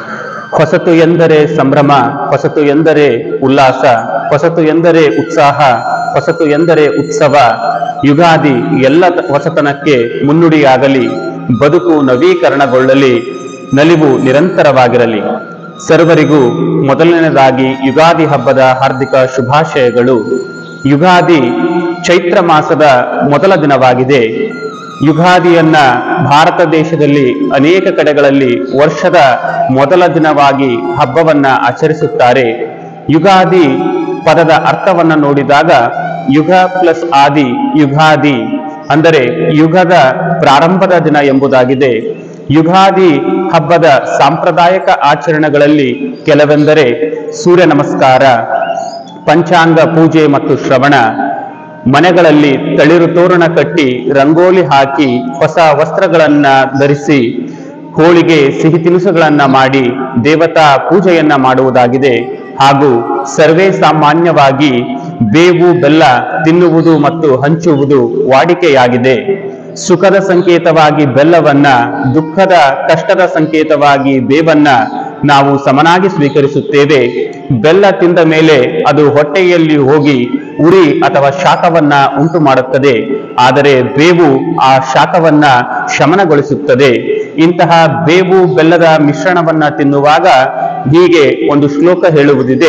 ಹೊಸತು ಎಂದರೆ ಸಂಭ್ರಮ ಹೊಸತು ಎಂದರೆ ಉಲ್ಲಾಸ ಹೊಸತು ಎಂದರೆ ಉತ್ಸಾಹ ಹೊಸತು ಎಂದರೆ ಉತ್ಸವ ಯುಗಾದಿ ಎಲ್ಲ ತ- ಹೊಸತನಕ್ಕೆ ಮುನ್ನುಡಿಯಾಗಲಿ ಬದುಕು ನವೀಕರಣಗೊಳ್ಳಲಿ ನಲಿವು ನಿರಂತರವಾಗಿರಲಿ ಸರ್ವರಿಗೂ ಮೊದಲನೇದಾಗಿ ಯುಗಾದಿ ಹಬ್ಬದ ಹಾರ್ದಿಕ ಶುಭಾಶಯಗಳು ಯುಗಾದಿ ಚೈತ್ರ ಮಾಸದ ಮೊದಲ ದಿನವಾಗಿದೆ ಯುಗಾದಿಯನ್ನ ಭಾರತ ದೇಶದಲ್ಲಿ ಅನೇಕ ಕಡೆಗಳಲ್ಲಿ ವರ್ಷದ ಮೊದಲ ದಿನವಾಗಿ ಹಬ್ಬವನ್ನ ಆಚರಿಸುತ್ತಾರೆ ಯುಗಾದಿ ಪದದ ಅರ್ಥವನ್ನ ನೋಡಿದಾಗ ಯುಗ ಪ್ಲಸ್ ಆದಿ ಯುಗಾದಿ ಅಂದರೆ ಯುಗದ ಪ್ರಾರಂಭದ ದಿನ ಎಂಬುದಾಗಿದೆ ಯುಗಾದಿ ಹಬ್ಬದ ಸಾಂಪ್ರದಾಯಿಕ ಆಚರಣೆಗಳಲ್ಲಿ ಕೆಲವೆಂದರೆ ಸೂರ್ಯ ನಮಸ್ಕಾರ ಪಂಚಾಂಗ ಪೂಜೆ ಮತ್ತು ಶ್ರವಣ ಮನೆಗಳಲ್ಲಿ ತಳಿರು ತೋರಣ ಕಟ್ಟಿ ರಂಗೋಲಿ ಹಾಕಿ ಹೊಸ ವಸ್ತ್ರಗಳನ್ನ ಧರಿಸಿ ಹೋಳಿಗೆ ಸಿಹಿ ತಿನಿಸುಗಳನ್ನ ಮಾಡಿ ದೇವತಾ ಪೂಜೆಯನ್ನ ಮಾಡುವುದಾಗಿದೆ ಹಾಗೂ ಸರ್ವೇ ಸಾಮಾನ್ಯವಾಗಿ ಬೇವು ಬೆಲ್ಲ ತಿನ್ನುವುದು ಮತ್ತು ಹಂಚುವುದು ವಾಡಿಕೆಯಾಗಿದೆ ಸುಖದ ಸಂಕೇತವಾಗಿ ಬೆಲ್ಲವನ್ನ ದುಃಖದ ಕಷ್ಟದ ಸಂಕೇತವಾಗಿ ಬೇವನ್ನ ನಾವು ಸಮನಾಗಿ ಸ್ವೀಕರಿಸುತ್ತೇವೆ ಬೆಲ್ಲ ತಿಂದ ಮೇಲೆ ಅದು ಹೊಟ್ಟೆಯಲ್ಲಿ ಹೋಗಿ ಉರಿ ಅಥವಾ ಶಾಖವನ್ನ ಉಂಟು ಮಾಡುತ್ತದೆ ಆದರೆ ಬೇವು ಆ ಶಾಖವನ್ನ ಶಮನಗೊಳಿಸುತ್ತದೆ ಇಂತಹ ಬೇವು ಬೆಲ್ಲದ ಮಿಶ್ರಣವನ್ನ ತಿನ್ನುವಾಗ ಹೀಗೆ ಒಂದು ಶ್ಲೋಕ ಹೇಳುವುದಿದೆ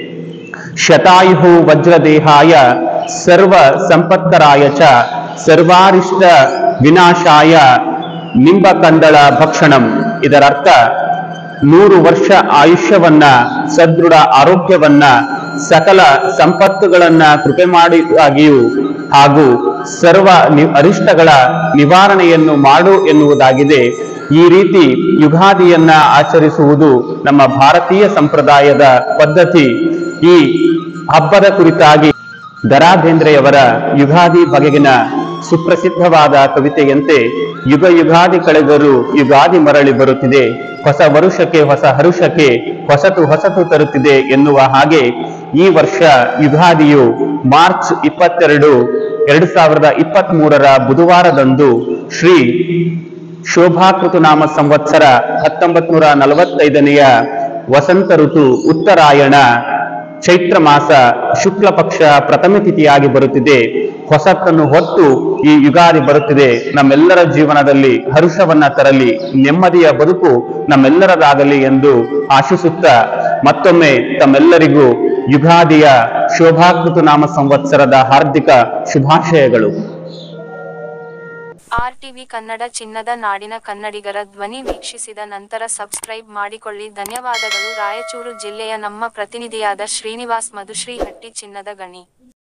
ಶತಾಯು ವಜ್ರದೇಹಾಯ ಸರ್ವ ಸಂಪತ್ಕರಾಯ ಚ ಸರ್ವಾರಿಷ್ಟ ವಿನಾಶಾಯ ನಿಂಬಕಂದಳ ಭಕ್ಷಣಂ ಇದರರ್ಥ ನೂರು ವರ್ಷ ಆಯುಷ್ಯವನ್ನ ಸದೃಢ ಆರೋಗ್ಯವನ್ನ ಸಕಲ ಸಂಪತ್ತುಗಳನ್ನ ಕೃಪೆ ಮಾಡಿದಾಗಿಯೂ ಹಾಗೂ ಸರ್ವ ನಿ- ಅರಿಷ್ಟಗಳ ನಿವಾರಣೆಯನ್ನು ಮಾಡು ಎನ್ನುವುದಾಗಿದೆ ಈ ರೀತಿ ಯುಗಾದಿಯನ್ನ ಆಚರಿಸುವುದು ನಮ್ಮ ಭಾರತೀಯ ಸಂಪ್ರದಾಯದ ಪದ್ಧತಿ ಈ ಹಬ್ಬದ ಕುರಿತಾಗಿ ದರಾ ಬೇಂದ್ರೆಯವರ ಯುಗಾದಿ ಬಗೆಗಿನ ಸುಪ್ರಸಿದ್ಧವಾದ ಕವಿತೆಯಂತೆ ಯುಗ ಯುಗಾದಿ ಕಳೆದರೂ ಯುಗಾದಿ ಮರಳಿ ಬರುತ್ತಿದೆ ಹೊಸ ವರುಷಕ್ಕೆ ಹೊಸ ಹರುಷಕ್ಕೆ ಹೊಸತು ಹೊಸತು ತರುತ್ತಿದೆ ಎನ್ನುವ ಹಾಗೆ ಈ ವರ್ಷ ಯುಗಾದಿಯು ಮಾರ್ಚ್ ಇಪ್ಪತ್ತೆರಡು ಎರಡು ಸಾವಿರದ ಇಪ್ಪತ್ತ್ ಮೂರರ ಬುಧವಾರದಂದು ಶ್ರೀ ಶೋಭಾಕೃತನಾಮ ಸಂವತ್ಸರ ಹತ್ತೊಂಬತ್ ನೂರ ನಲವತ್ತೈದನೆಯ ವಸಂತ ಋತು ಉತ್ತರಾಯಣ ಚೈತ್ರ ಮಾಸ ಶುಕ್ಲ ಪಕ್ಷ ಪ್ರಥಮ ತಿಥಿಯಾಗಿ ಬರುತ್ತಿದೆ ಹೊಸತನ್ನು ಹೊತ್ತು ಈ ಯುಗಾದಿ ಬರುತ್ತಿದೆ ನಮ್ಮೆಲ್ಲರ ಜೀವನದಲ್ಲಿ ಹರುಷವನ್ನ ತರಲಿ ನೆಮ್ಮದಿಯ ಬದುಕು ನಮ್ಮೆಲ್ಲರದಾಗಲಿ ಎಂದು ಆಶಿಸುತ್ತಾ ಮತ್ತೊಮ್ಮೆ ತಮ್ಮೆಲ್ಲರಿಗೂ ಯುಗಾದಿಯ ಶೋಭಾಕೃತನಾಮ ಸಂವತ್ಸರದ ಹಾರ್ದಿಕ ಶುಭಾಶಯಗಳು ಆರ್ಟಿವಿ ಕನ್ನಡ ಚಿನ್ನದ ನಾಡಿನ ಕನ್ನಡಿಗರ ಧ್ವನಿ ವೀಕ್ಷಿಸಿದ ನಂತರ ಸಬ್ಸ್ಕ್ರೈಬ್ ಮಾಡಿಕೊಳ್ಳಿ ಧನ್ಯವಾದಗಳು ರಾಯಚೂರು ಜಿಲ್ಲೆಯ ನಮ್ಮ ಪ್ರತಿನಿಧಿಯಾದ ಶ್ರೀನಿವಾಸ್ ಮಧುಶ್ರೀ ಹಟ್ಟಿ ಚಿನ್ನದ ಗಣಿ